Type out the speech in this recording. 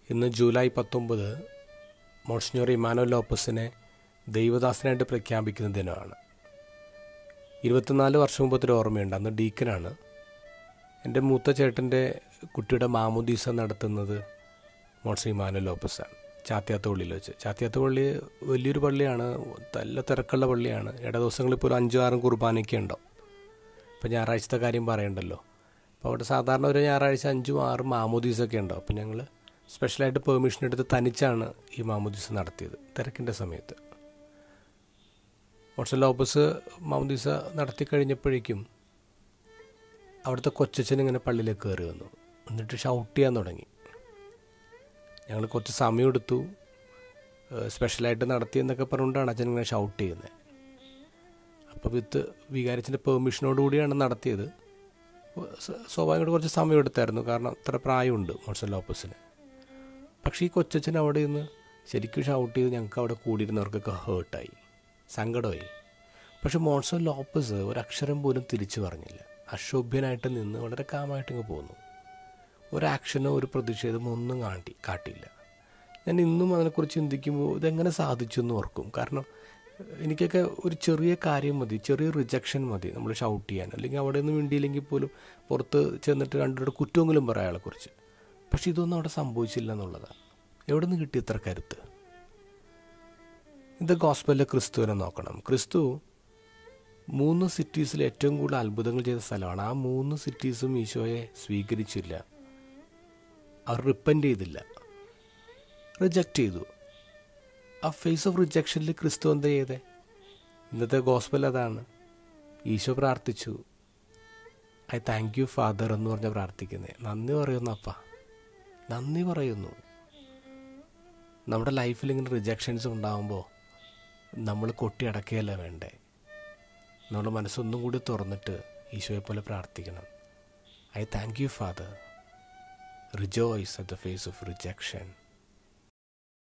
ഇന്ന് ജൂലൈ പത്തൊമ്പത് monsignor Emmanuel ലോപ്പസിനെ ദൈവദാസനായിട്ട് പ്രഖ്യാപിക്കുന്ന ദിനമാണ് ഇരുപത്തിനാല് വർഷം മുമ്പത്തൊരു ഓർമ്മയുണ്ട് അന്ന് ഡീക്കനാണ് എൻ്റെ മൂത്ത ചേട്ടൻ്റെ കുട്ടിയുടെ മാമുദീസ നടത്തുന്നത് മോൺസി ഇമാനുവൽ ലോപ്പസാണ് ചാത്തിയാത്ത പള്ളിയിൽ വെച്ച് ചാത്തിയാത്ത പള്ളി വലിയൊരു പള്ളിയാണ് നല്ല തിരക്കുള്ള പള്ളിയാണ് ഇട ദിവസങ്ങളിൽ പോലും അഞ്ചും ആറും കുർബാനയൊക്കെ ഉണ്ടാവും ഇപ്പോൾ ഞായറാഴ്ചത്തെ കാര്യം പറയണ്ടല്ലോ അപ്പോൾ അവിടെ സാധാരണ ഒരു ഞായറാഴ്ച അഞ്ചും ആറും മാമോദീസൊക്കെ ഉണ്ടാവും അപ്പോൾ ഞങ്ങൾ സ്പെഷ്യലായിട്ട് പെർമിഷൻ എടുത്ത് തനിച്ചാണ് ഈ മാമോദീസ നടത്തിയത് തിരക്കിൻ്റെ സമയത്ത് മോൺസൺ ലോപ്പസ് മാമോദീസ നടത്തി കഴിഞ്ഞപ്പോഴേക്കും അവിടുത്തെ കൊച്ചച്ഛൻ ഇങ്ങനെ പള്ളിയിലേക്ക് കയറി വന്നു എന്നിട്ട് ഷൗട്ട് ചെയ്യാൻ തുടങ്ങി ഞങ്ങൾ കുറച്ച് സമയം എടുത്തു സ്പെഷ്യലായിട്ട് നടത്തി എന്നൊക്കെ പറഞ്ഞുകൊണ്ടാണ് അച്ഛൻ ഇങ്ങനെ ഷൗട്ട് ചെയ്യുന്നത് അപ്പോൾ വിത്ത് വികാരത്തിൻ്റെ പെർമിഷനോട് കൂടിയാണ് നടത്തിയത് സ്വാഭാവികമായിട്ട് കുറച്ച് സമയം എടുത്തായിരുന്നു കാരണം അത്ര പ്രായമുണ്ട് മോൺസൺ ലോപ്പസിന് പക്ഷേ ഈ കൊച്ചച്ഛൻ അവിടെ നിന്ന് ശരിക്കും ഷൗട്ട് ചെയ്ത് ഞങ്ങൾക്ക് അവിടെ കൂടിയിരുന്നവർക്കൊക്കെ ഹേർട്ടായി സങ്കടമായി പക്ഷെ മോൺസൺ ലോപ്പസ് ഒരക്ഷരം പോലും തിരിച്ചു പറഞ്ഞില്ല അക്ഷോഭ്യനായിട്ട് നിന്ന് വളരെ കാമായിട്ട് ഇങ്ങ് പോന്നു ഒരു ആക്ഷനോ ഒരു പ്രതിഷേധമോ ഒന്നും കാട്ടി കാട്ടിയില്ല ഞാൻ ഇന്നും അതിനെക്കുറിച്ച് ചിന്തിക്കുമ്പോൾ ഇതെങ്ങനെ സാധിച്ചു എന്ന് ഓർക്കും കാരണം എനിക്കൊക്കെ ഒരു ചെറിയ കാര്യം മതി ചെറിയ റിജക്ഷൻ മതി നമ്മൾ ഷൗട്ട് ചെയ്യാൻ അല്ലെങ്കിൽ അവിടെ നിന്ന് വേണ്ടിയില്ലെങ്കിൽ പോലും പുറത്ത് ചെന്നിട്ട് രണ്ടുപേരുടെ കുറ്റമെങ്കിലും പറയാം അയാളെക്കുറിച്ച് പക്ഷെ ഇതൊന്നും അവിടെ സംഭവിച്ചില്ല എന്നുള്ളതാണ് എവിടെ നിന്ന് കിട്ടി ഇത്ര കരുത്ത് ഇത് ഗോസ്പലിലെ ക്രിസ്തുവിനെ നോക്കണം ക്രിസ്തു മൂന്ന് സിറ്റീസിൽ ഏറ്റവും കൂടുതൽ അത്ഭുതങ്ങൾ ചെയ്ത സ്ഥലമാണ് ആ മൂന്ന് സിറ്റീസും ഈശോയെ സ്വീകരിച്ചില്ല അവർ റിപ്പൻഡ് ചെയ്തില്ല റിജക്റ്റ് ചെയ്തു ആ ഫേസ് ഓഫ് റിജക്ഷനിൽ ക്രിസ്തു എന്താ ചെയ്തേ ഇന്നത്തെ ഗോസ്പൽ അതാണ് ഈശോ പ്രാർത്ഥിച്ചു ഐ താങ്ക് യു ഫാദർ എന്ന് പറഞ്ഞ പ്രാർത്ഥിക്കുന്നത് നന്ദി പറയുന്നു അപ്പ നന്ദി പറയുന്നു നമ്മുടെ ലൈഫിൽ ഇങ്ങനെ റിജക്ഷൻസ് ഉണ്ടാകുമ്പോൾ നമ്മൾ കൊട്ടി അടക്കുകയല്ല വേണ്ടേ നമ്മുടെ മനസ്സൊന്നും കൂടി തുറന്നിട്ട് ഈശോയെ പോലെ പ്രാർത്ഥിക്കണം I thank you Father rejoice at the face of rejection